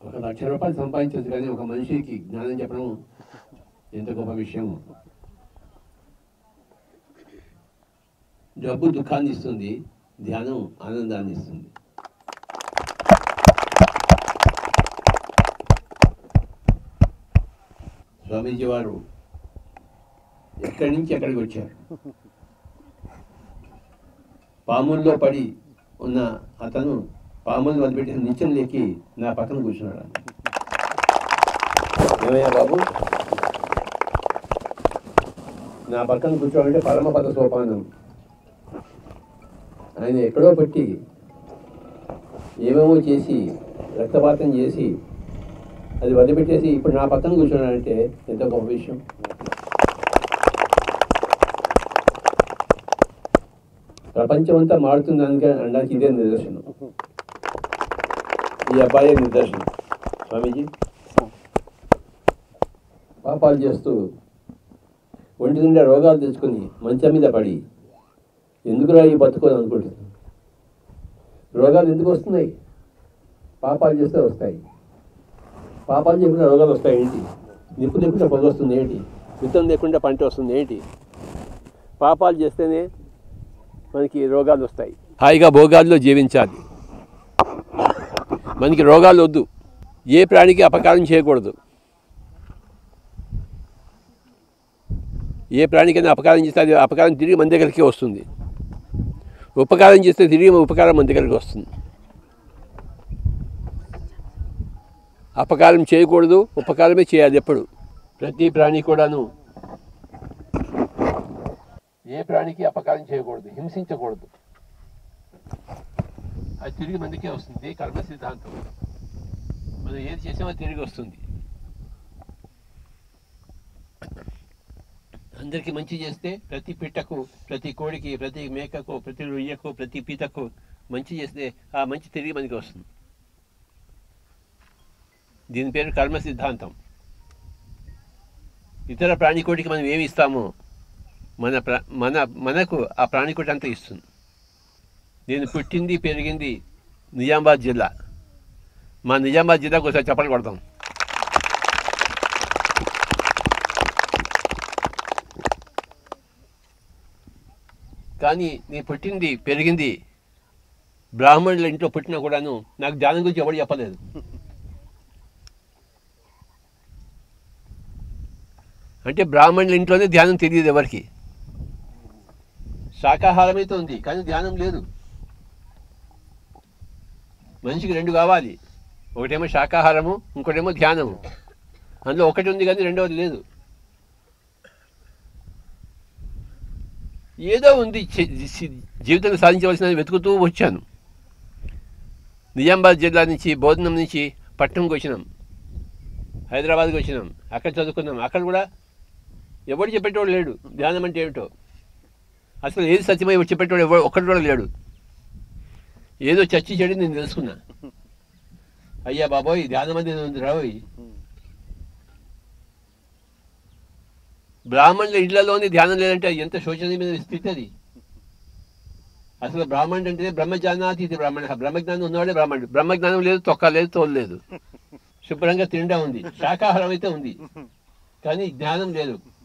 ఒక లక్ష రూపాయలు సంపాదించవచ్చు కానీ ఒక మనిషికి జ్ఞానం చెప్పడం ఎంత గొప్ప విషయం డబ్బు దుఃఖాన్ని ఇస్తుంది ధ్యానం ఆనందాన్ని ఇస్తుంది స్వామీజీ వారు ఎక్కడి నుంచి ఎక్కడికి వచ్చారు పాముల్లో పడి ఉన్న అతను పాములను వదిలిపెట్టిన నిత్యం లేకి నా పక్కన కూర్చున్నాడు ఏమయ్యా బాబు నా పక్కన కూర్చోవాలంటే పరమపద సోపానం ఆయన ఎక్కడో పెట్టి ఏమేమో చేసి రక్తపాతం చేసి అది వదిలిపెట్టేసి ఇప్పుడు నా పక్కన కూర్చున్నాడంటే ఎంత గొప్ప విషయం ప్రపంచం అంతా మారుతుంది అందుకే అనడానికి ఇదే నిదర్శనం ఈ అబ్బాయే నిదర్శనం స్వామీజీ పాపాలు చేస్తూ ఒంటి నిండా రోగాలు తెచ్చుకొని మంచం మీద పడి ఎందుకురా ఈ బతుకోని అనుకుంటుంది రోగాలు ఎందుకు వస్తున్నాయి పాపాలు చేస్తే వస్తాయి పాపాలు చేయకుండా రోగాలు వస్తాయి ఏంటి నిప్పు లేకుండా పొగ వస్తుంది ఏంటి విత్తనం లేకుండా పంట వస్తుంది ఏంటి పాపాలు చేస్తేనే మనకి రోగాలు వస్తాయి హాయిగా భోగాల్లో జీవించాలి మనకి రోగాలు వద్దు ఏ ప్రాణికి అపకారం చేయకూడదు ఏ ప్రాణికైనా అపకారం చేస్తే అది అపకారం తిరిగి మన దగ్గరికి వస్తుంది ఉపకారం చేస్తే తిరిగి ఉపకారం మన దగ్గరికి వస్తుంది అపకారం చేయకూడదు ఉపకారమే చేయాలి ఎప్పుడు ప్రతి ప్రాణి కూడాను ఏ ప్రాణికి అపకారం చేయకూడదు హింసించకూడదు అది తిరిగి మనకే వస్తుంది కర్మ సిద్ధాంతం మనం ఏది చేసామో తిరిగి వస్తుంది అందరికీ మంచి చేస్తే ప్రతి పిట్టకు ప్రతి కోడికి ప్రతి మేకకు ప్రతి రొయ్యకు ప్రతి పీతకు మంచి చేస్తే ఆ మంచి తిరిగి మనకి వస్తుంది దీని పేరు కర్మ సిద్ధాంతం ఇతర ప్రాణికోటికి మనం ఏమి ఇస్తామో మన ప్ర మన మనకు ఆ ప్రాణికోటి అంతా ఇస్తుంది నేను పుట్టింది పెరిగింది నిజామాబాద్ జిల్లా మా నిజామాబాద్ జిల్లాకు ఒకసారి చెప్పలు కొడతాం కానీ నేను పుట్టింది పెరిగింది బ్రాహ్మణుల ఇంట్లో పుట్టినా కూడాను నాకు ధ్యానం గురించి ఎవరు చెప్పలేదు అంటే బ్రాహ్మణుల ఇంట్లోనే ధ్యానం తెలియదు ఎవరికి శాకాహారం అయితే ఉంది కానీ ధ్యానం లేదు మనిషికి రెండు కావాలి ఒకటేమో శాకాహారము ఇంకోటేమో ధ్యానము అందులో ఒకటి ఉంది కానీ రెండవది లేదు ఏదో ఉంది చి- చి- జీవితంలో సాధించవలసిన వెతుకుతూ వచ్చాను నిజామాబాద్ జిల్లా నుంచి బోధనం నుంచి పట్నంకి వచ్చినాం హైదరాబాద్కి వచ్చినాం అక్కడ చదువుకున్నాం అక్కడ కూడా ఎవడు చెప్పేటోడు లేడు ధ్యానం అంటే ఏమిటో అసలు ఏది సత్యమై చెప్పేటోడు ఎవడు ఒక్కడు కూడా లేడు ఏదో చచ్చి చెడి నేను తెలుసుకున్నా అయ్యా బాబోయ్ ధ్యానం అనేది ఉంది రాబోయ్ బ్రాహ్మణుల ఇళ్లలోని ధ్యానం లేదంటే ఎంత శోచనీయమైన స్థితి అది అసలు బ్రాహ్మణుడు అంటే బ్రహ్మజ్ఞానాతీతి బ్రాహ్మణ బ్రహ్మజ్ఞానం ఉన్నవాడే బ్రాహ్మణుడు బ్రహ్మజ్ఞానం లేదు తొక్క లేదు తోలు లేదు శుభ్రంగా తిండా ఉంది శాకాహారం అయితే ఉంది కానీ జ్ఞానం లేదు